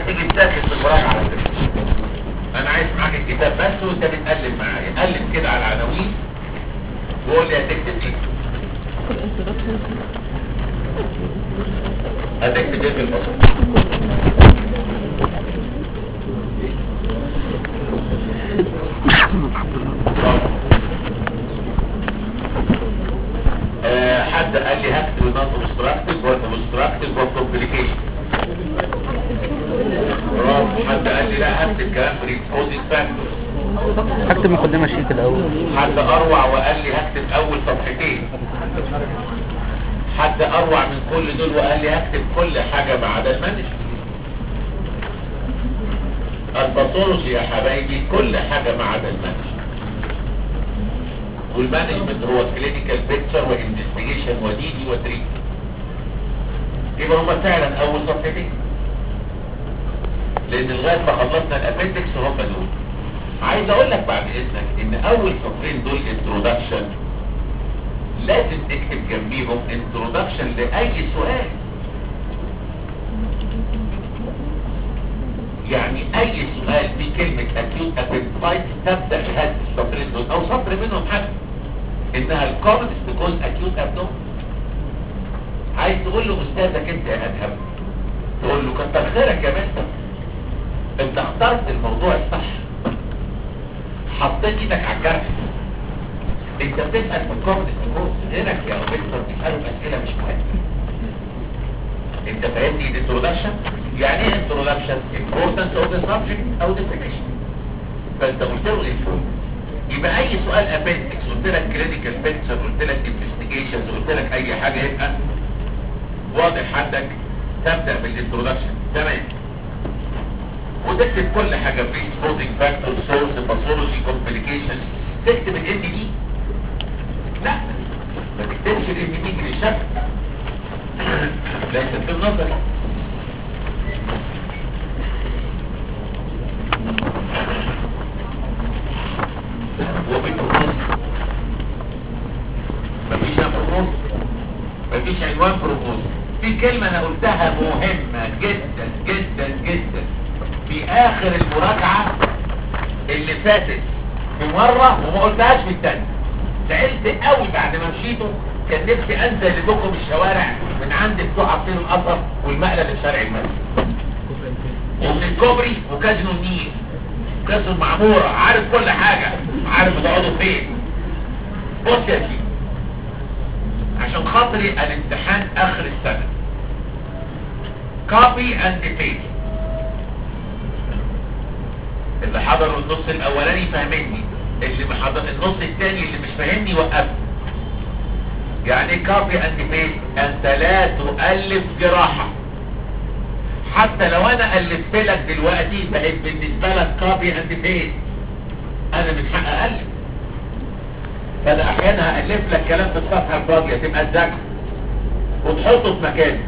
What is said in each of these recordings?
تيجي تذاكر في المراجعه على فكره انا عايز معاك الكتاب بس وانت بتقلب معايا قلب كده على العناوين وقول لي هتكتب ايه هتكتب ايه في الفصل آه، حد قال لي هكتب نون اوبستراكتيف والاوبستراكتيف والكومبليكيشن برافو حد قال لي لا هكتب كلام بريكوزيت فاكتورز هكتب مقدمة شيك الأول حد اروع وقال لي هكتب اول صفحتين حد اروع من كل دول وقال لي هكتب كل حاجة ما عدا المانجمنت الباثولوجي يا حبايبي كل حاجة ما عدا المانجمنت والمانجمنت هو كلينيكال بيكتشر وانفستيجيشن وديدي وتريت يبقى هما فعلا اول صفحتين لان لغايه ما خلصنا الابندكس هم دول عايز اقول لك بعد اذنك ان اول سطرين دول انترودكشن لازم تكتب جنبيهم انترودكشن لاي سؤال يعني اي سؤال في كلمة acute appendicitis تبدأ بهذه السطرين دول او سطر منهم حتى انها الكومنت بيكوز acute abdomen عايز تقول له استاذك انت يا ادهم تقول له كتر خيرك يا مستر انت اخترت الموضوع الصح حطيت ايدك على الجرح انت بتسأل في الكومنت بيكوز غيرك يا مستر بيسألوا اسئلة مش مهمة انت فاهمني الانترودكشن يعني ايه انترودكشن importance of the subject او definition فانت قلت له الفول يبقى اي سؤال ابندكس قلت لك كلينيكال بيكتشر قلت لك انفستيجيشنز قلت لك اي حاجه يبقى واضح عندك تبدا بالانترودكشن تمام وتكتب كل حاجه في سبوزنج فاكتور سورس باثولوجي كومبليكيشن تكتب الام دي لا ما تكتبش الام دي من الشكل ليس في النظر وفي البروموس مفيش بروموس مفيش عنوان بروموس في كلمة انا قلتها مهمة جدا جدا جدا في اخر المراجعة اللي فاتت في مرة وما قلتهاش في التانية زعلت قوي بعد ما مشيته كان نفسي انزل لكم الشوارع من عند بتوع عصير القصر والمقلب الشارع المصري ومن الكوبري وكازينو النيل كازينو المعمورة عارف كل حاجة عارف بتقعدوا فين بص يا سيدي عشان خاطري الامتحان اخر السنة كوبي اند بيست اللي حضروا النص الاولاني فاهمني اللي محضر النص الثاني اللي مش فاهمني وقفه يعني كوبي اند بيست انت لا تؤلف جراحة حتى لو انا الفت لك دلوقتي بقت بالنسبة لك كوبي اند بيست انا من حق الف فانا احيانا هالف لك كلام في الصفحة الفاضية تبقى تذاكره وتحطه في مكانه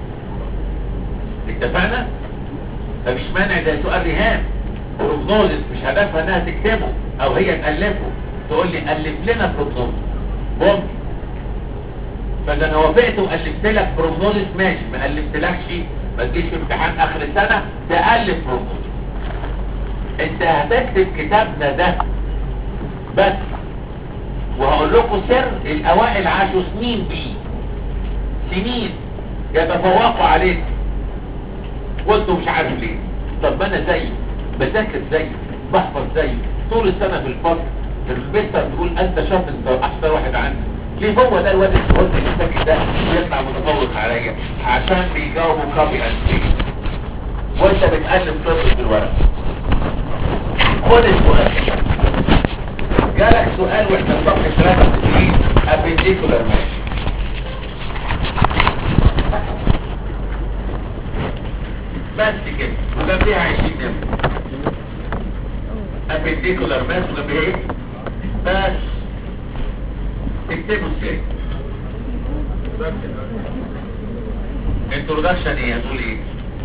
اتفقنا؟ فمش مانع زي سؤال ريهام بروجنوزس مش هدفها انها تكتبه او هي تألفه تقول لي ألف لنا بروجنوزس ممكن فاذا انا وافقت والفت لك بروجنوزس ماشي ما الفتلكش ما تجيش في امتحان اخر السنة تألف بروجنوزس انت هتكتب كتابنا ده بس وهقول لكم سر الاوائل عاشوا سنين بيه سنين يتفوقوا عليك وانتوا مش عارف ليه طب ما انا زيه بذاكر زيه بحفظ زيه طول السنة في الفصل المستر بيقول انت شاطر انت احسن واحد عندي ليه هو ده الواد الصغير اللي ساكت ده يطلع متفوق عليا عشان بيجاوبوا كوبي اند وانت بتقلب طفل في الورق خد السؤال جالك سؤال واحنا في صفحه 63 ابنديكولار ماشي بس كده وجنبيها 20 نمرة ابنديكولار ماس وجنبيها ايه بس تكتبوا ازاي انترودكشن ايه هتقول ايه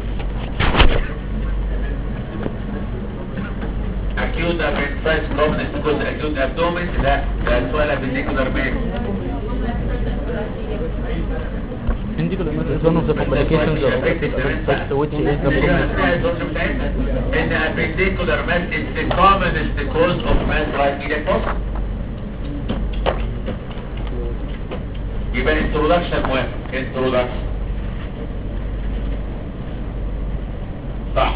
acute appendicitis commonest because acute abdomen لا ده سؤال appendicular pain appendicular mass is one of the complications of cystic appendicitis, which is the problem. ان appendicular mass is the commonest cause of mass right iliac يبقى introduction مهم introduction صح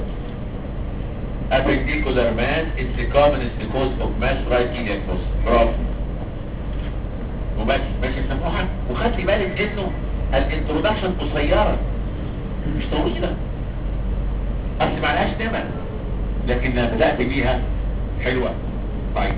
appendicular mass is the commonest cause of mass right iliac برافو وبس ماشي سموحة وخدي بالك انه الانترودكشن قصيرة مش طويلة اصل معلهاش نمر لكن لما بدأت بيها حلوة طيب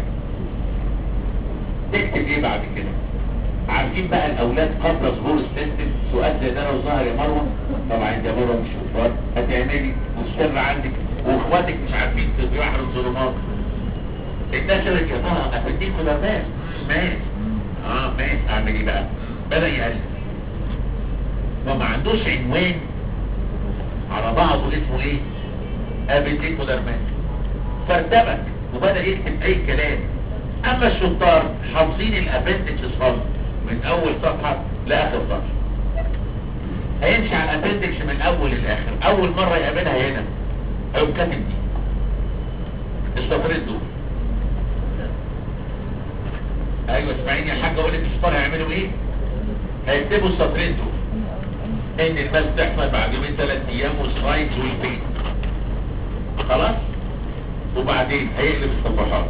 تكتب ايه بعد كده عارفين بقى الاولاد قبل ظهور السيستم سؤال زي ده لو ظهر يا مروه طبعا انت يا مروه مش شطار هتعملي والسر عندك واخواتك مش عارفين في بحر الظلمات انتشرت يا ترى افديكوا ده ماس ماس اه ماس اعمل ايه بقى بدا يقلب وما عندوش عنوان على بعضه اسمه ايه ابيديكولار ماس فارتبك وبدا يكتب اي كلام اما الشطار حافظين الابندكس صم من اول صفحة لاخر صفحة هيمشي على الابندكس من اول للاخر اول مرة يقابلها هنا هيقوم كاتب دي الصفرين دول ايوه اسمعيني يا حاج اقول لك الشطار هيعملوا ايه هيكتبوا الصفرين دول ان الماس تحصل بعد يومين ثلاث ايام وسلايدز والبيت خلاص وبعدين هيقلب الصفحات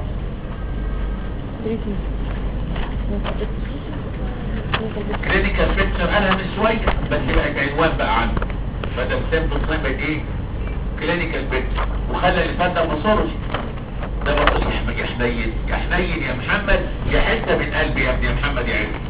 كلينيكال بيكتشر قالها من شوية بس بقت عنوان بقى عنه بدل سيمبل صيبت ايه كلينيكال بيكتشر وخلى اللي فات ده باثولوجي ده بقول يا حم- يا حنين يا حنين يا محمد يا حتة من قلبي يا ابني يا محمد يا عيني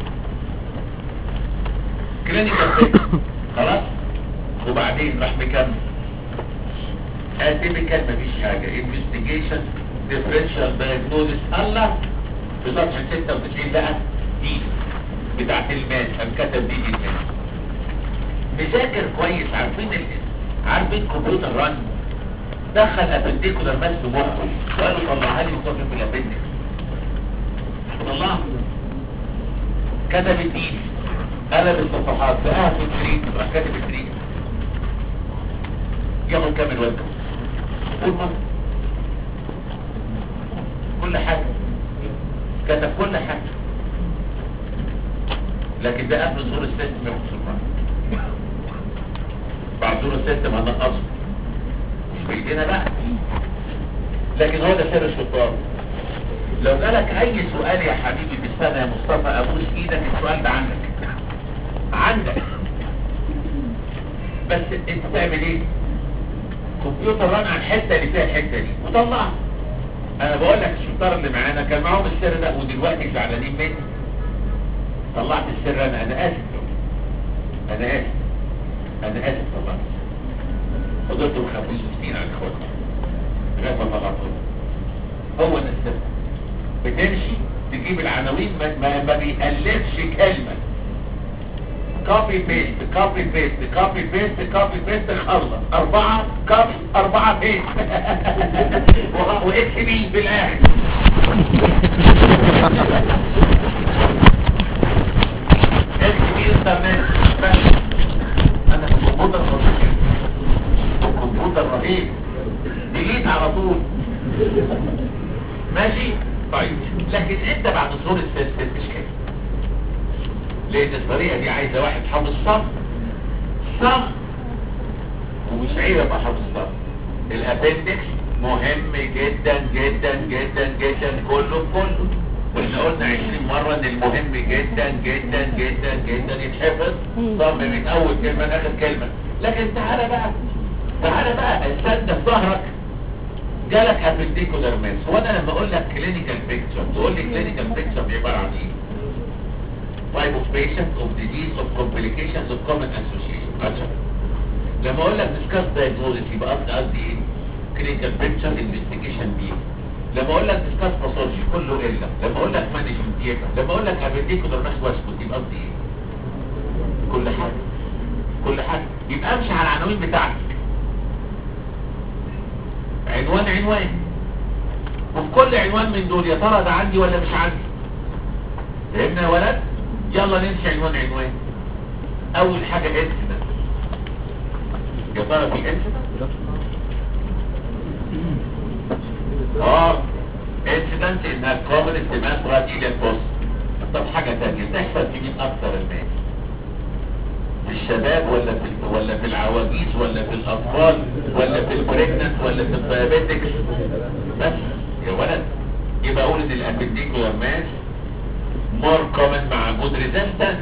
كلينيكال بيكتشر خلاص وبعدين راح مكمل اتيبيكال مفيش حاجة انفستيجيشن ديفرنشال دايجنوزيس الله في صفحة 96 بقى دي بتاعت الماس قام كتب دي الماس مذاكر كويس عارفين ال... عارفين كمبيوتر ران دخل ابنديكولار ماس في مخه وقال له طلعها لي وصفي في الابندكس طلعها كتب الدين قلب الصفحات لقاها في التريد راح كاتب التريد يلا نكمل وزنه كل مرة كل حاجة كتب كل حاجة لكن ده قبل ظهور السيستم يا مسلمان بعد ظهور السيستم هنقصه مش بايدينا بقى لكن هو ده سر الشطار لو جالك اي سؤال يا حبيبي في السنة يا مصطفى ابوس ايدك السؤال ده عندك عندك بس انت تعمل ايه كمبيوتر ران على الحته اللي فيها الحته دي وطلعها انا بقول لك الشطار اللي معانا كان معاهم السر ده ودلوقتي زعلانين مني طلعت السر انا انا اسف انا اسف انا اسف طلعت فضلت مخبوز سنين على اخواتي لغايه ما طلعته هو ده السر بتمشي تجيب العناوين ما, ما, ما بيألفش كلمه كوبي بيست كوبي بيست كوبي بيست كوبي بيست خلص أربعة كوبي أربعة بيست وإكس بي بالآخر إكس بي انترنت بس أنا في الكمبيوتر رهيب الكمبيوتر رهيب ديليت على طول ماشي طيب لكن انت بعد ظهور السيستم مش كده لان الطريقة دي عايزة واحد حافظ صم صم ومش عيب ابقى حافظ صم الابندكس مهم جدا جدا جدا جدا كله كله واحنا قلنا 20 مرة ان المهم جدا جدا جدا جدا يتحفظ صم من اول كلمة لاخر كلمة لكن تعالى بقى تعالى بقى استنى في ظهرك جالك ابنديكولار ماس هو انا لما اقول لك كلينيكال بيكتشر تقول لي كلينيكال بيكتشر عباره عن ايه type of patient of disease of complications of common association عشان لما اقول لك discuss diagnosis يبقى قصدي قصدي ايه clinical picture investigation دي لما اقول لك discuss pathology كله الا لما اقول لك management يبقى لما اقول لك appendicular mass واسكت يبقى قصدي ايه كل حاجه كل حاجه يبقى امشي على العناوين بتاعتك عنوان عنوان وفي كل عنوان من دول يا ترى ده عندي ولا مش عندي فهمنا يا ولد يلا نمشي عنوان عنوان اول حاجة انسيدنت يا ترى في انسيدنت اه انسيدنت انها كومن استماس راديل البوست طب حاجة تانية تحصل في مين اكتر الناس في الشباب ولا في ولا في العواجيز ولا في الاطفال ولا في البريجننت ولا في الدايابيتكس بس يا ولد يبقى اقول ان الابنديكولار ماس مور كومن مع جود ريزيستنس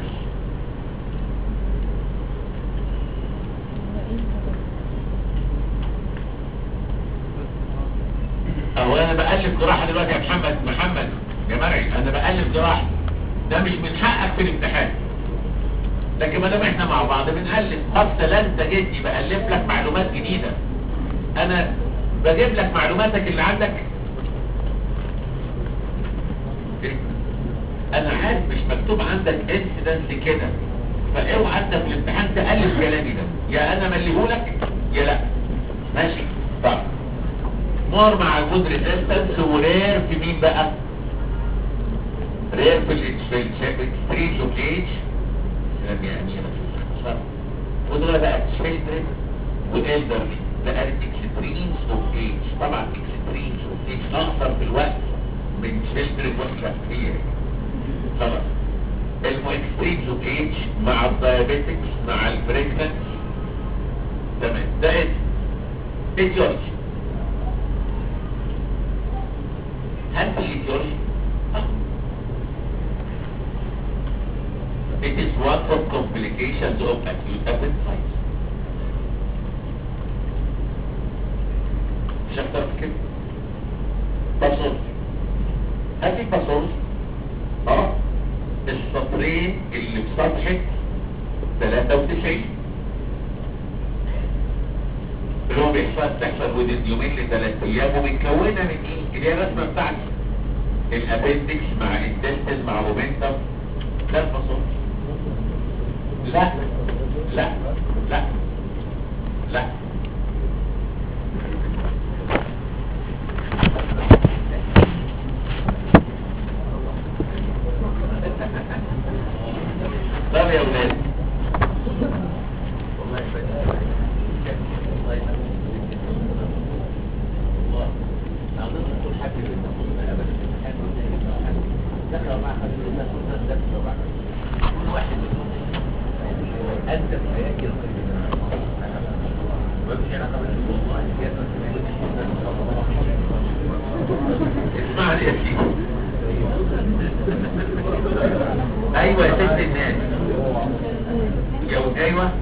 اهو انا بألف جراحة دلوقتي يا محمد محمد يا مرعي انا بألف جراحة ده مش من حقك في الامتحان لكن ما دام احنا مع بعض بنألف خاصة لا انت جدي بألف لك معلومات جديدة انا بجيب لك معلوماتك اللي عندك إيه؟ انا عارف مش مكتوب عندك انسيدنس كده فاوعى انت في الامتحان تألف كلامي ده يا انا مليهولك يا لا ماشي طب مور مع جود ريزيستنس ورير في مين بقى رير في الاكستريمز اوف ايج يعني ودول بقى تشيلدرن والالدرلي ده الاكستريمز اوف ايج طبعا اكستريمز اوف ايج اقصر في الوقت من تشيلدرن وكلاسية خلاص المو اوف ايج مع الدايابيتكس مع البريجننت تمام ده اسم ايديولوجي هل في ايديولوجي؟ It is one of complications of acute appendicitis. مش اكتر من كده بصل هل في بصل اه السطرين اللي في صفحة 93 اللي هو بيحصل تحصل ودن يومين لثلاث ايام ومتكونة من ايه؟ اللي هي الرسمة بتاعتي الابندكس مع الدستل مع مومنتم ده البصل لا لا لا لا طب يا ولاد أنت فاكر اسمعني يا سيدي ايوه يا ست الناس يا ايوه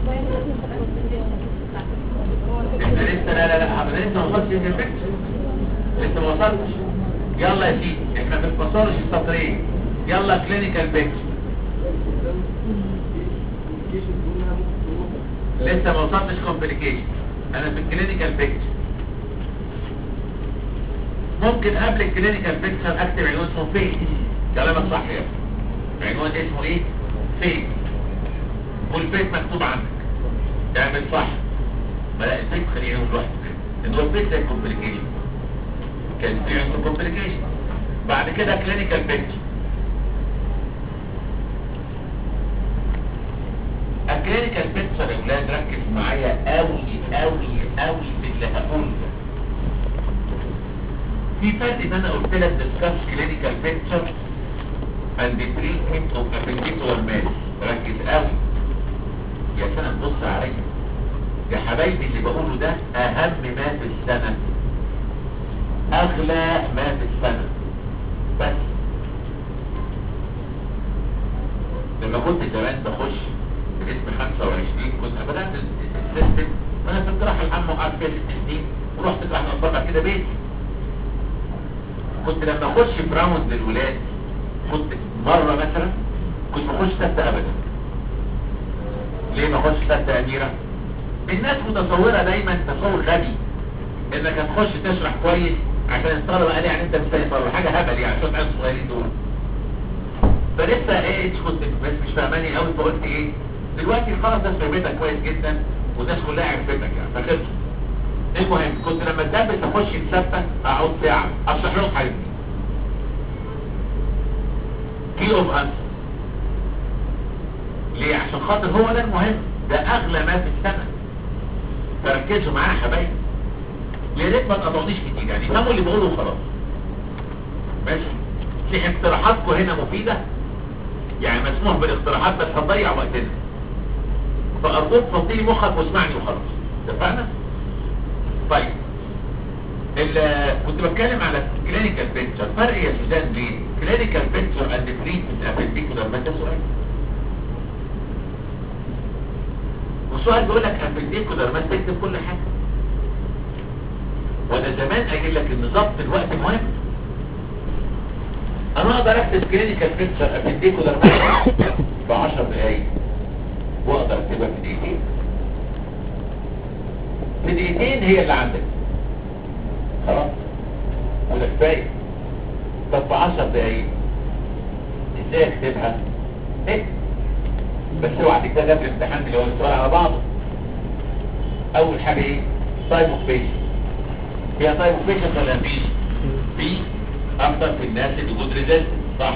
انت لسه لا لا لا حضرتك لسه ما وصلتش للفكر لسه ما وصلتش يلا يا سيدي احنا ما بنفصلش السطرين يلا كلينيكال بيكتشر لسه ما وصلتش كومبليكيشن انا في الكلينيكال بيكتشر ممكن قبل الكلينيكال بيكتشر اكتب عنوان اسمه فين كلامك صح يا ابني. عنوان اسمه ايه فين والفيت مكتوب عندك تعمل صح ما لا الفيت خليه يعمل لوحده كده ان هو الفيت زي كومبليكيشن كان في عنده كومبليكيشن بعد كده كلينيكال بيكتشر الكلينيكال بيكتشر يا ولاد ركز معايا قوي قوي قوي في اللي هقوله ده في فرق ان انا قلت لك discuss clinical picture and the treatment of appendicular mass ركز قوي يا سنة بص عليا يا حبايبي اللي بقوله ده اهم ما في السنة اغلى ما في السنة بس لما كنت زمان بخش في اسم 25 كنت بدأت السيستم وانا في الجراحة العامة وقعدت فيها ست سنين ورحت جراحة الاطفال كده بيتي كنت لما اخش في راوند للولاد كنت مرة مثلا كنت بخش ستة ابدا ليه ما اخش ستة اميرة الناس متصورة دايما تصور غبي انك هتخش تشرح كويس عشان الطلبة قال يعني انت مستيطر حاجة هبل يعني شوف عيال صغيرين دول فلسه ايه كنت بس مش فاهماني قوي فقلت ايه دلوقتي خلاص ناس فهمتك كويس جدا والناس كلها عرفتك يعني فخلص المهم كنت لما اتدبس اخش الثابته اقعد ساعه اشرح لهم حاجتي كي اوف انسر ليه عشان خاطر هو ده المهم ده اغلى ما في السنه فركزوا معايا يا حبايبي يا ريت ما تقطعونيش كتير يعني فهموا اللي بقوله وخلاص ماشي في اقتراحاتكم هنا مفيده يعني مسموح بالاقتراحات بس هتضيع وقتنا فارجوك فضي مخك واسمعني وخلاص اتفقنا طيب ال- كنت بتكلم على كلينيكال بيكتشر فرق يا سوزان بين كلينيكال بيكتشر اند تريتمنت ابنديكولار ما ده سؤال والسؤال بيقول لك ابنديكولار ما تكتب كل حاجه وانا زمان قايل لك ان ضبط الوقت مهم انا اقدر اكتب كلينيكال بيكتشر ابنديكولار ب 10 دقايق واقدر اكتبها في دقيقتين في دقيقتين هي اللي عندك خلاص وده كفايه طب في 10 دقايق ازاي اكتبها ايه بس اوعى تكتبها في الامتحان اللي هو السؤال على بعضه اول حاجه ايه تايم اوف بيشن فيها تايم اوف بيشن ولا مفيش في اكتر في الناس اللي جود ريزيست صح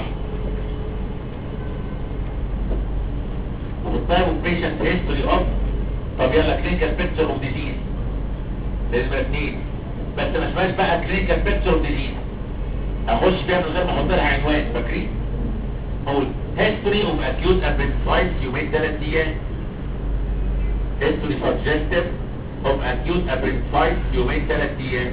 والتايم اوف بيشنت هيستوري اوف طب يلا كلينيكال بيكتشر اوف ديزيز لازم اثنين بس ما اسمهاش بقى كلينيكال بيكتشر اوف ديزيز اخش فيها من غير ما احط لها عنوان فاكرين اقول هيستوري اوف اكيوت ابندسايتس يومين ثلاث ايام هيستوري سجستيف اوف اكيوت ابندسايتس يومين ثلاث ايام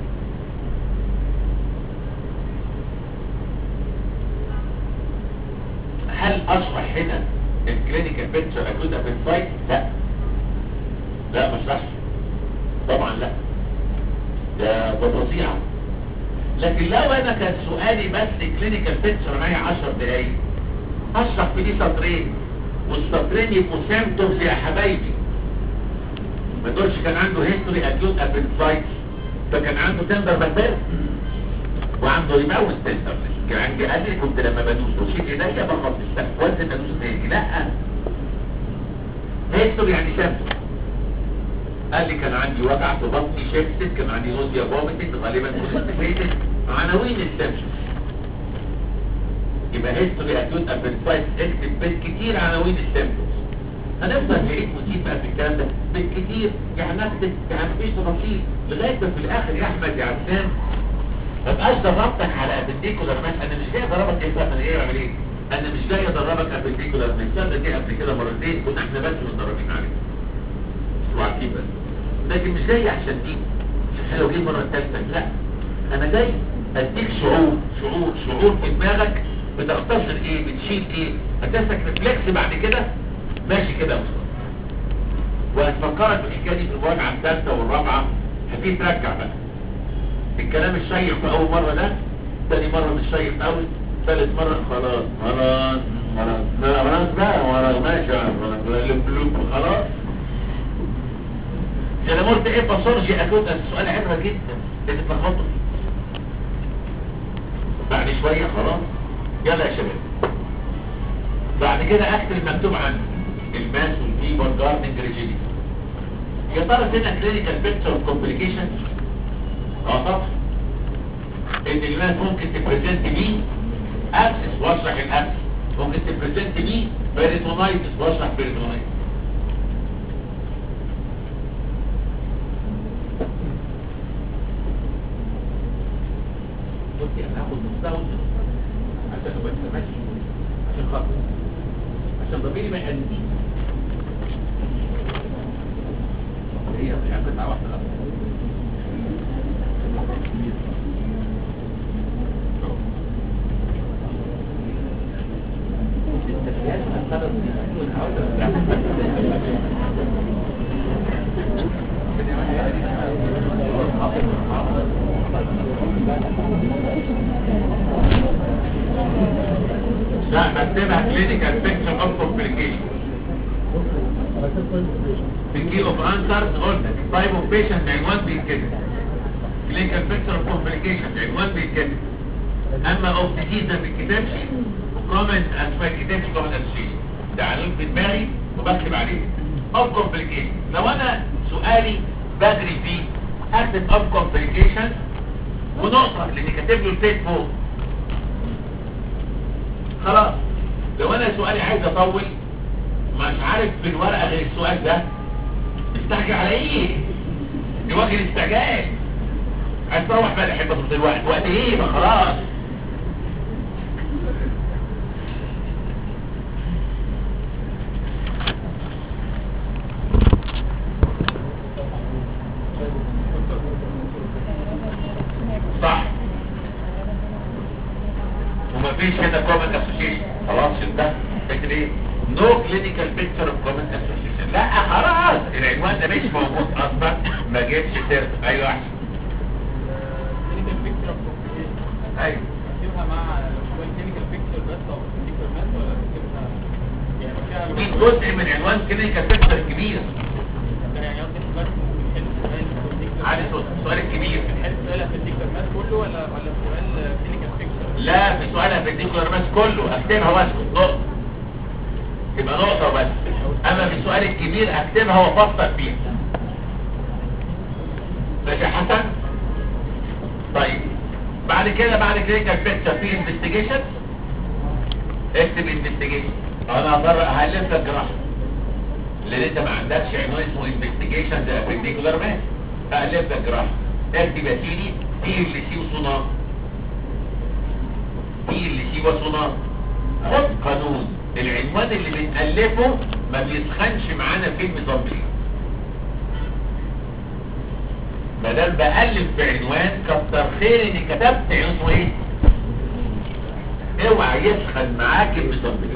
هل اشرح هنا الكلينيكال بيكتشر اكيوت ابندسايتس لا لا ما اشرحش طبعا لا ده ده فظيعه لكن لو انا كان سؤالي بس كلينيكال بيكتشر معايا 10 دقايق اشرح في دي سطرين والسطرين يبقوا سيمتومز يا حبايبي ما تقولش كان عنده هيستوري اكيوت ابندسايتس فكان عنده تندر بكتيريا وعنده ريماوس تندر كان عندي قال لي كنت لما بدوس وشيل ايديا بخبط السقف وانزل بدوس تاني لا هيستوري يعني سيمتوم قال لي كان عندي وجع في بطني شيفتد كان عندي نوزيا فوميتنج غالبا كونستيبيتد عناوين السيمتومز يبقى هيستوري اكيوت ابندسايتس اكتب بالكتير عناوين السيمتومز هنفضل نعيد ونجيب بقى في الكلام ده بالكتير يعني نكتب يعني مفيش تفاصيل لغايه ما في الاخر يا احمد يا عسام ما بقاش دربتك على ابنديكولار ماس انا مش جاي ادربك ايه انا جاي اعمل ايه انا مش جاي ادربك ابنديكولار ماس ده دي قبل كده مرتين كنا احنا بس متدربين عليه وعارفين بس لكن مش جاي عشان دي عشان لو جه المره الثالثه لا انا جاي اديك شعور شعور شعور في دماغك بتختصر ايه بتشيل ايه هتمسك ريفلكس بعد كده ماشي كده يا مصطفى وهتفكرك بالحكايه دي في المراجعه الثالثه والرابعه هتيجي ترجع بقى الكلام الشيق في اول مره ده تاني مره مش شيق قوي ثالث مره خلاص خلاص خلاص لا، خلاص بقى خلاص ماشي خلاص لب لب خلاص زي ما قلت ايه باثولوجي اكيوت السؤال حلوه جدا اللي تتلخبطوا فيه بعد شويه خلاص يلا يا شباب بعد كده اكتب المكتوب عندي الماس والفيبر جاردنج ريجيدي يا ترى فين كلينيكال بيكتشر كومبليكيشن اه طبعا ان الماس ممكن تبريزنت بيه ابسس واشرح الابسس ممكن تبريزنت بيه بيريتونايتس واشرح بيريتونايتس بصي انا هاخد نصها وانت نصها عشان ابقى انت ماشي عشان خاطر عشان ضميري ما يقلنيش هي يعني قطعه واحده لا لا بكتبها كلينيكال بيكتشر اوف كومبليكيشن في كي اوف انسرز قلت تايب اوف بيشنت عنوان بيتكتب كلينيكال بيكتشر اوف كومبليكيشن عنوان بيتكتب اما اوف ديزيز ما بيتكتبش وكومنت اسمها كتابش كومنت اسوشيشن ده عنوان في دماغي وبكتب عليه اوف كومبليكيشن لو انا سؤالي بدري فيه اكتب اوف كومبليكيشن ونقطه لان كاتب له الفيت فوق خلاص لو انا سؤالي عايز اطول مش عارف في الورقه غير السؤال ده مستعجل على ايه دي وجه الاستعجال عايز تروح بقى الحته في الوقت وقت ايه ما خلاص صح ومفيش هنا كومن اسوشيشن خلاص انت فاكر ايه نو كلينيكال بيكتشر اوف كومن اسوشيشن لا خلاص العنوان ده مش موجود اصلا ما جبتش سيرته ايوه احسن clinical picture of complication ايوه اكتبها مع هو الكلينيكال بيكتشر بس او الكلينيكال مات ولا اكتبها يعني دي فيها جزء من عنوان كلينيكال بيكتشر كبير يعني قصدي بس بنحل سؤال في الكلينيكال عادي سؤال السؤال الكبير بنحل سؤال في الكلينيكال مات كله ولا ولا سؤال كلينيكال بيكتشر لا في سؤال هبديكوا الرماس كله اكتبها واسكت نقطة تبقى نقطة بس اما في السؤال الكبير اكتبها وافصل فيها ماشي يا حسن طيب بعد كده بعد كلينيكال بيكتشر في انفستيجيشن اكتب انفستيجيشن انا هفرق هالف لك جراحة لان انت ما عندكش عنوان اسمه انفستيجيشن ده ابنديكولار ماس هالف لك جراحة اكتب يا سيدي دي اللي سي وصناعة دي اللي سي وصناعة خد قانون العنوان اللي بنألفه ما بيسخنش معانا فيلم زومبي ما دام بألف في عنوان كتر خير اني كتبت عنوان اسمه ايه اوعى يسخن معاك المزمبي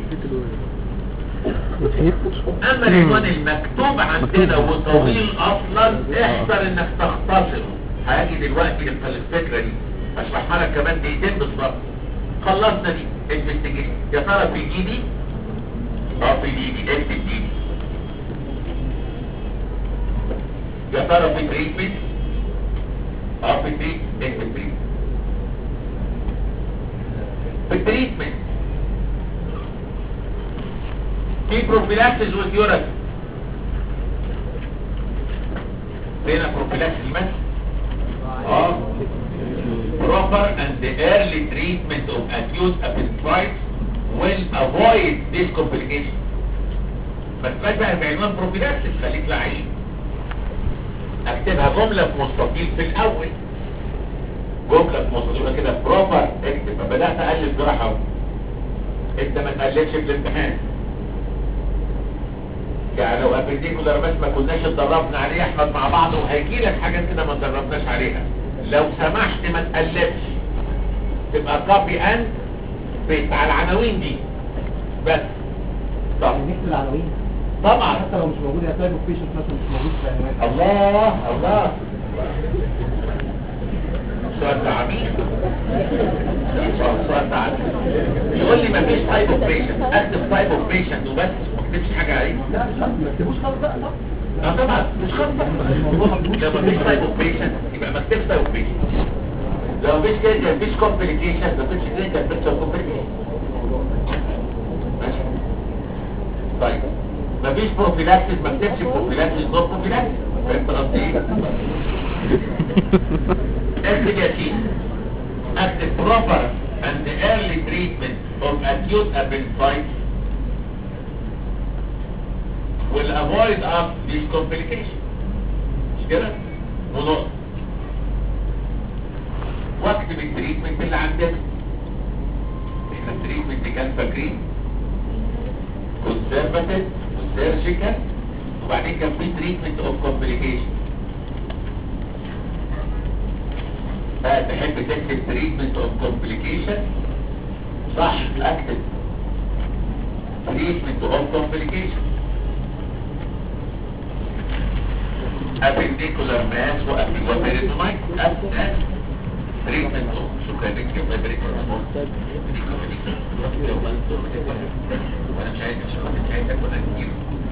اما العنوان المكتوب عندنا وطويل اصلا احذر انك تختصره هاجي دلوقتي الفكره دي اشرحها لك كمان دقيقتين بالظبط خلصنا دي انفستيجيشن يا ترى في دي دي اه في دي دي اكتب دي دي يا ترى في تريتمنت اه في تريت اكتب تريت في التريتمنت في بروفيلاكسيس وكيوراتيف فين بروفيلاكسيس بس اه proper and early treatment of acute appendicitis will avoid this complication بس بقى بعنوان بروفيلاكسيس خليك لعيب اكتبها جملة في مستطيل في الاول جملة في مستطيل كده بروبر اكتب بدأت اقلب جراحة اهو. انت ما تقلبش في الامتحان يعني لو ابنديكولار بس ما كناش اتدربنا عليه احمد مع بعض وهيجي لك حاجات كده ما اتدربناش عليها لو سمحت ما تقلبش تبقى كوبي اند بيست على العناوين دي بس طب نكتب العناوين طبعا حتى لو مش موجود يا تايب اوف بيشنت مثلا مش موجود في العنوان الله الله سؤال ده عميق سؤال ده عميق يقول لي مفيش تايب اوف بيشنت اكتب تايب اوف بيشنت وبس ما اكتبش حاجه عليه لا مش خلاص ما تكتبوش خالص بقى صح اه طبعا مش خاصة لو مفيش تايب اوف بيشنت يبقى ما اكتبش تايب اوف بيشنت لو مفيش كده مفيش كومبليكيشن مفيش كلينيكال بيكتشر كومبليكيشن ماشي طيب مفيش بروفيلاكسيس ما اكتبش بروفيلاكسيس نوت بروفيلاكسيس فهمت قصدي ايه؟ اكتب يا سيدي اكتب proper and early treatment of acute appendicitis will avoid up this complication مش كده؟ ونقطة واكتب التريتمنت اللي عندنا احنا التريتمنت كان فاكرين conservative وسيرجيكال وبعدين كان في تريتمنت اوف كومبليكيشن تحب تكتب تريتمنت اوف كومبليكيشن صح اكتب تريتمنت اوف كومبليكيشن appendicular mass وappendicular abscess treatment of شكرا كيف بريك وانا مش عايز مش عايز اكل كتير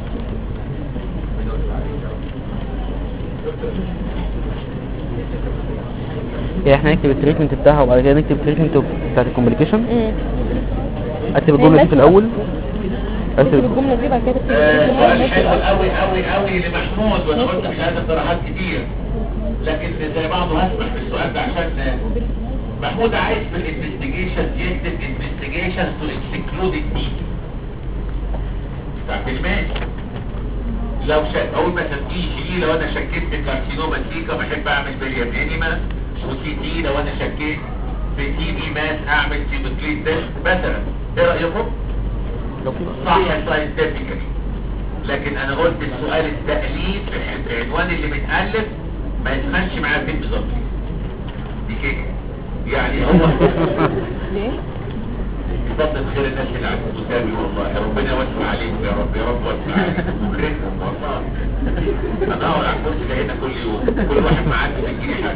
يعني احنا نكتب التريتمنت بتاعها وبعد كده نكتب التريتمنت بتاعت الكومبليكيشن اكتب الجمله دي في الاول تكتب اكتب الجملة دي بعد كده تكتب آه، الجملة سؤال دي حلو بعد كده. قوي قوي قوي لمحمود وانا قلت مش عايز اقتراحات كتير لكن زي بعضه هسمح بالسؤال ده عشان آه، محمود عايز في الانفستيجيشن يكتب انفستيجيشن تو اكسكلود الدي بتاعت الماشي لو شك اول ما تسجيل شيء لو انا شكيت في كارسينوما سيكا بحب اعمل باليم انيما وسي تي لو انا شكيت في تي بي ماس اعمل سيمتريت تيست مثلا ايه رايكم؟ لو في صح ساينتفيكالي لكن انا قلت السؤال التأليف في العنوان اللي متألف ما يسخنش معاه فين بالظبط دي كيكه يعني هو ليه؟ بفضل خير الناس اللي عند مسامي والله ربنا يوسع عليكم يا رب يا رب يوسع عليكم ويكرمكم والله انا اقعد على الكرسي ده هنا كل يوم كل واحد معاه بيجيلي حاجه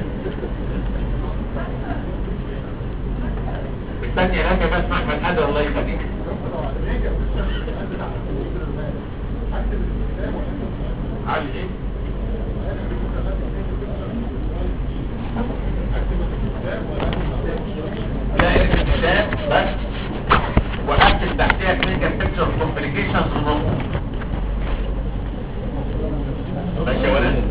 استني يا راجل بس احمد قادر الله يخليك عايز ايه؟ لا الكتاب بس وهكتب تحتها كلينيكال بيكتشر كومبليكيشنز ونص ماشي يا ولد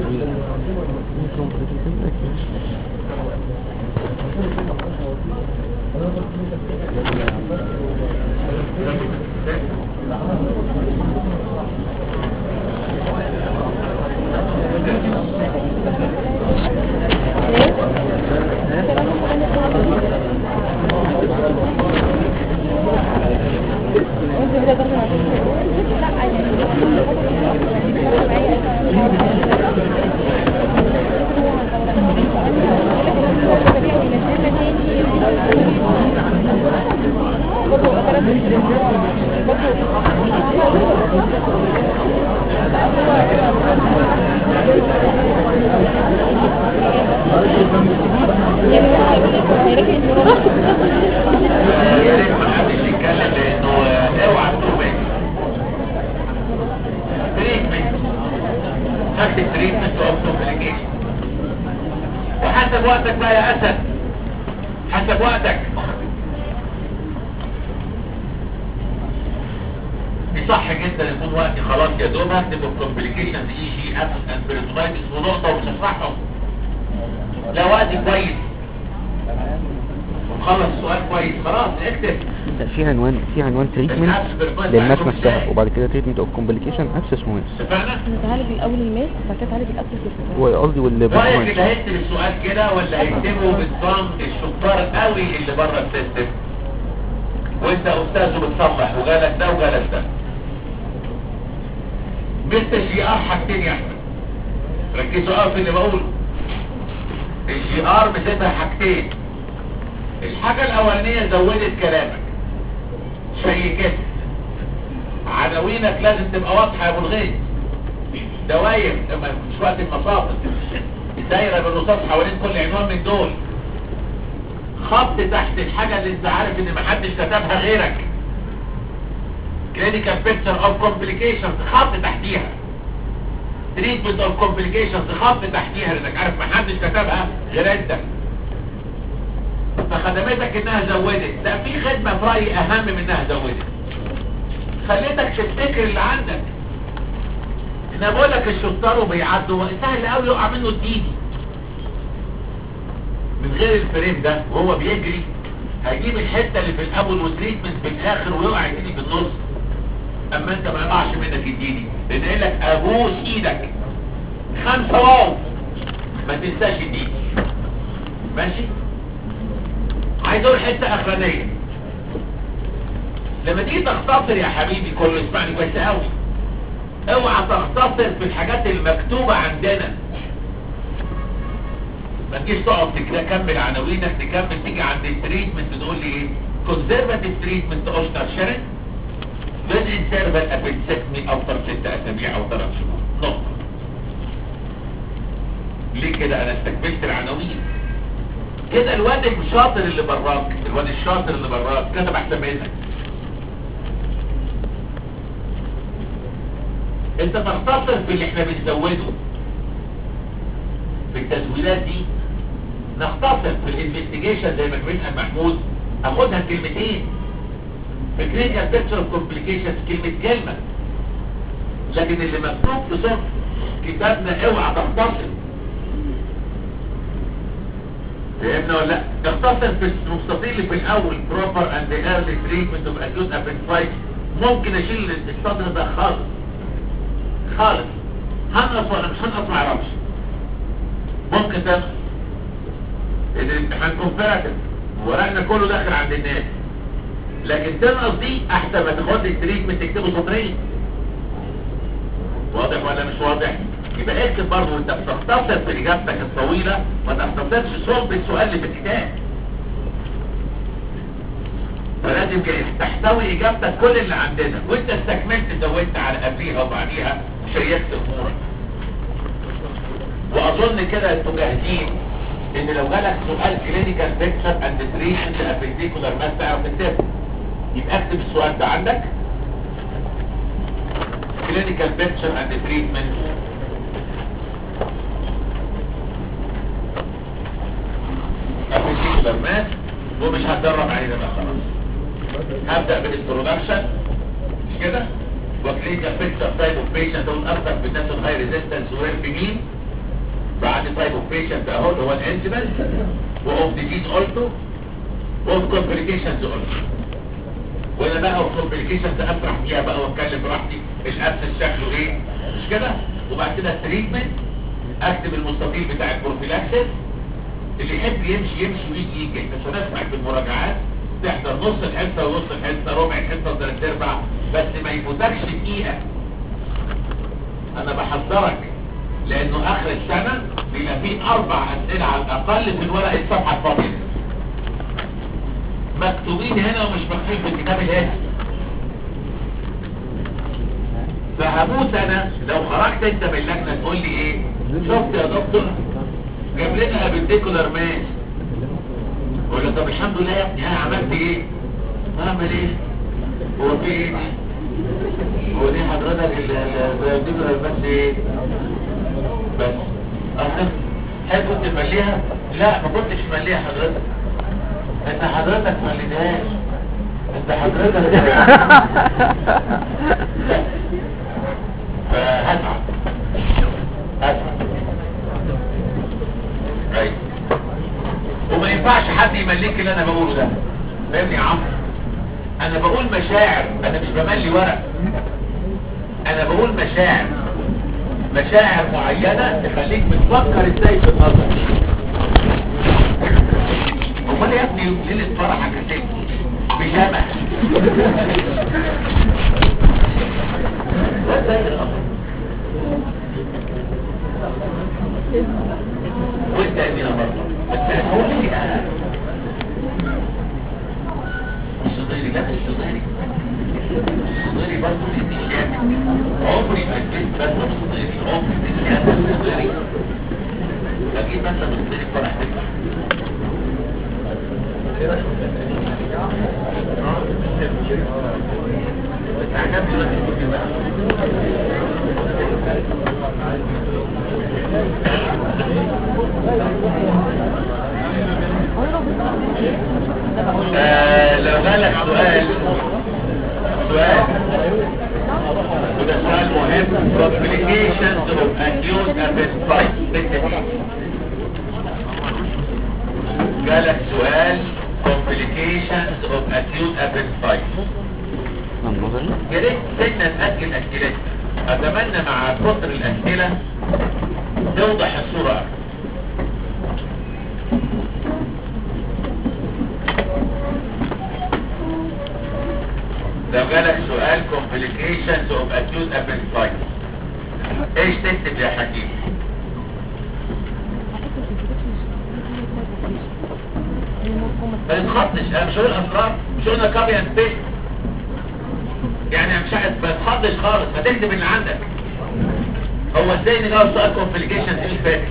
وانت كده برضه لا يعني يعني هو هيقول لك هيلاقي ان هو يا ريت ما حدش يتكلم لانه آه، اوعى تقوم تريتمنت خدت تريتمنت اوف كومبليكيشن وحسب وقتك بقى يا اسد حسب وقتك دي صح جدا يكون وقتي خلاص يا دوب هكتب الكومبليكيشنز اي جي ابس اند بيرتومايتس ونقطه ومش هشرحهم لا وقتي كويس وخلص السؤال كويس خلاص اكتب لا، في عنوان في عنوان تريتمنت للناس نفسها وبعد كده تريتمنت اوف كومبليكيشن ابسس وماس اتفقنا؟ نتعالج الاول الماس وبعد كده تعالج الابسس وقصدي واللي رايك اللي هيكتب السؤال كده ولا هيكتبه بالنظام الشطار قوي اللي بره السيستم وانت استاذ بتصلح وجالك ده وجالك ده مثل جي ار حاجتين يا احمد ركزوا قوي في اللي بقوله الجي ار بتبقى حاجتين الحاجة الاولانية زودت كلامك شيكت عناوينك لازم تبقى واضحة يا ابو الغيث دواير لما مش وقت المصادر دايرة بالرصاص حوالين كل عنوان من دول خط تحت الحاجة اللي انت عارف ان محدش كتبها غيرك clinical picture of complications خط تحتيها treatment of complications خط تحتيها لانك عارف محدش كتبها غير انت فخدمتك انها زودت لا في خدمة في رأيي اهم من انها زودت خليتك تفتكر اللي عندك انا بقول لك الشطار وبيعدوا سهل قوي يقع منه الديدي من غير الفريم ده وهو بيجري هيجيب الحته اللي في الاول وتريتمنت في الاخر ويقع الديدي في النص اما انت ما يقعش منك الديدي لان قال لك ابوس ايدك خمسه واو ما تنساش الديدي ماشي عايز اقول حته اخرانيه لما تيجي تختصر يا حبيبي كله اسمعني كويس قوي اوعى تختصر في الحاجات المكتوبة عندنا ما تجيش تقعد تكمل عناوينك تكمل تيجي عند التريتمنت تقول لي ايه كونزرفاتيف تريتمنت اوشتر شرن لن انترفال ابنسكمي او ست اسابيع او ثلاث شهور نقطة ليه كده انا استكملت العناوين كده الواد الشاطر اللي براك الواد الشاطر اللي براك كتب احسن منك انت تختصر في اللي احنا بنزوده في التزويدات دي نختصر في الانفستيجيشن زي ما كان محمود اخدها كلمتين في كلينيكال بيكتشر اوف كومبليكيشنز كلمه كلمه لكن اللي مكتوب في صف كتابنا اوعى تختصر فهمنا ولا لا تختصر في المستطيل اللي في الاول proper and early treatment of acute appendicitis ممكن اشيل السطر ده خالص خالص هنقص ولا مش هنقص ما اعرفش ممكن تنقص لان الامتحان كومبيراتيف ورقنا كله داخل عند الناس لكن تنقص دي احسن ما تاخد لك تريتمنت تكتبه سطرين واضح ولا مش واضح يبقى اكتب برضه وانت بتختصر في اجابتك الطويله ما تختصرش صلب السؤال اللي في الكتاب فلازم كده تحتوي اجابتك كل اللي عندنا وانت استكملت زودت على قبليها وبعديها شيكت امورك واظن كده انتوا جاهزين ان لو جالك سؤال كلينيكال بيكتشر اند تريتمنت ابيديكولار ماس تعرف تكتبه يبقى اكتب السؤال ده عندك clinical picture and treatment particular mass ومش هتدرب عليه ده بقى خلاص هبدأ بالانترودكشن مش كده وكلينيكال بيكتشر تايب اوف بيشنت دول اكتر بالناس الهاي ريزيستنس وير في مين بعد تايب اوف بيشنت اهو اللي هو الانسيبنس واوف ديزيز اولتو واوف كومبليكيشنز اولتو وانا بقى والكومبليكيشنز افرح فيها بقى واتكلم براحتي الابسس شكله ايه مش كده وبعد كده التريتمنت اكتب المستطيل بتاع البروفيلاكسس اللي يحب يمشي يمشي ويجي يجي انت مش هنسمعك في المراجعات تحضر نص الحصه ونص الحصه ربع الحصه وثلاث ارباع بس ما يفوتكش دقيقه انا بحذرك لانه اخر السنه بيبقى فيه اربع اسئله على الاقل في الورق الصفحه الفاضيه مكتوبين هنا ومش مكتوبين في الكتاب الهادي فهموت انا لو خرجت انت من اللجنه تقول لي ايه شفت يا دكتور جاب لنا ابنديكولار ماس اقول له طب الحمد لله يا ابني ها عملت ايه اعمل ايه هو في ايه دي هو دي حضرتك الابنديكولار ماس ايه بس اصلا هل كنت مليها لا ما كنتش مليها حضرتك انت حضرتك ما لدهاش انت حضرتك فهسعى هسعى right. وما ينفعش حد يملك اللي انا بقوله ده فاهمني يا عمرو انا بقول مشاعر انا مش بملي ورق انا بقول مشاعر مشاعر معينة تخليك بتفكر ازاي في النظر امال يا ابني ليلة فرحك هتبقى بجامع ده زي الامر وانت يا ابني برضه بس هتقول لي انا مش صديري لا مش صديري صديري برضه لاني شامل عمري ما اديت بس صديري عمري ما اديت صديري اجيب مثلا صديري فرح تبقى آه لو جالك سؤال سؤال وده سؤال مهم complications of acute appendicitis جالك سؤال complications of acute appendicitis النظري يا ريت سنة تأجل أسئلتنا أتمنى مع كتر الأسئلة توضح الصورة أكتر. لو جالك سؤال complications of acute appendicitis ايش تكتب يا حكيم ما تتخضش انا مش هقول اسرار مش قلنا كابي اند بيست يعني مش عايز ما تتخضش خالص ما تكتب اللي عندك هو ازاي نجاوب سؤال كومبليكيشن ايه الفكر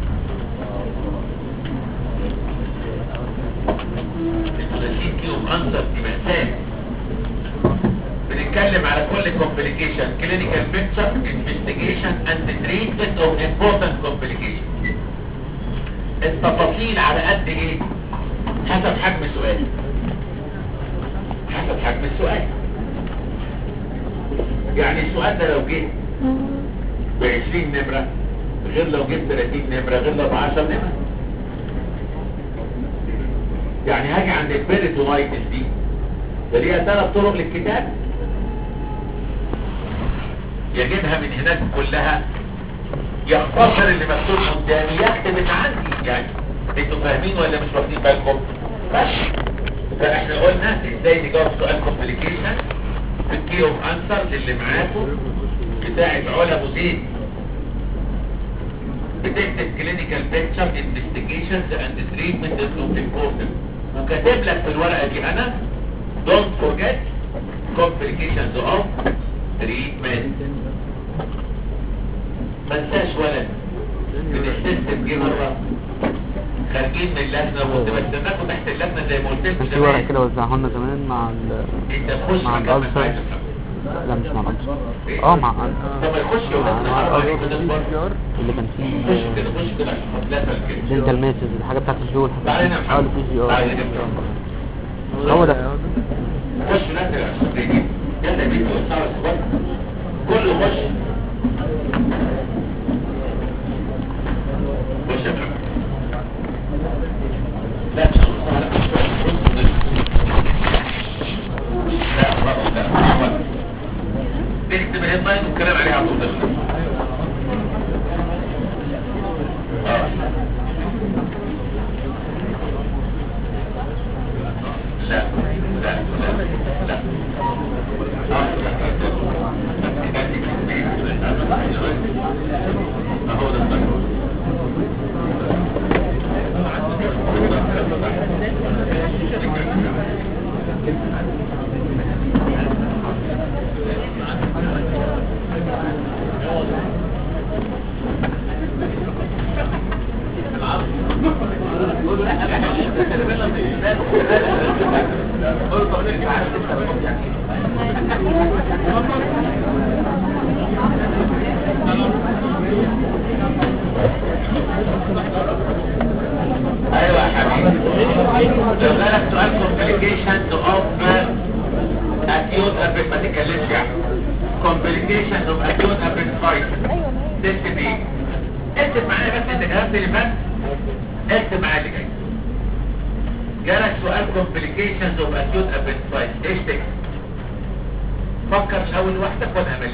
الثلاثين كيلو انسر دي مأساة بنتكلم على كل كومبليكيشن كلينيكال بيكتشر انفستيجيشن اند تريتمنت اوف امبورتنت كومبليكيشن التفاصيل على قد ايه حسب حجم السؤال حسب حجم السؤال يعني السؤال ده لو جه ب 20 نمرة غير لو جبت 30 نمرة غير لو ب 10 نمرة يعني هاجي عند البيريتونايتس دي ده ليها ثلاث طرق للكتاب يجيبها من هناك كلها يختصر اللي مكتوب قدامي يكتب اللي عندي يعني انتوا فاهمين ولا مش واخدين بالكم بس فاحنا قلنا ازاي نجاوب سؤال كومبليكيشن في الكي اوف انسرز اللي معاكم بتاعت علا ابو زيد بتكتب كلينيكال بيكتشر انفستيجيشنز اند تريتمنت از نوت امبورتنت وكاتب لك في الورقه دي انا دونت فورجيت complications of treatment ما انساش ولد من السيستم جه مره خارجين من اللجنه وكنت بستناكم تحت اللجنه زي ما قلت لكم كان في ورق زمان كده وزعه لنا زمان مع ال انت تخش مع مكان ما الألسر. عايز لا مش مع الألسر اه مع طب ما يخش يا ولاد مع الأربعة الألسر كده بره. اللي كان خش فيه كده خش كده عشان هتلفل كده دينتال ماسز الحاجة بتاعت الجول تعالى هنا يا اه محمد البي جي تعالى ار هنا هو ده خش نازل عشان تيجي يلا يا بنتي وسعوا الصباح كله خش خش يا محمد لا مش هنوصل لا مش هنوصل. لا خلاص لا خلاص. تكتب الهيدلاين والكلام عليها على طول ده. آه. لا لا لا لا اهو ده الطريق. ايوه يا حبيبي لو جالك سؤال complications of acute appendicitis ما تتكلمش يعني complications of acute appendicitis ايوه تكتب ايه؟ اكتب معايا بس انت كتبت اللي فات اكتب معايا اللي جاي جالك سؤال complications of acute appendicitis ايش تكتب؟ فكر الاول لوحدك وانا همليك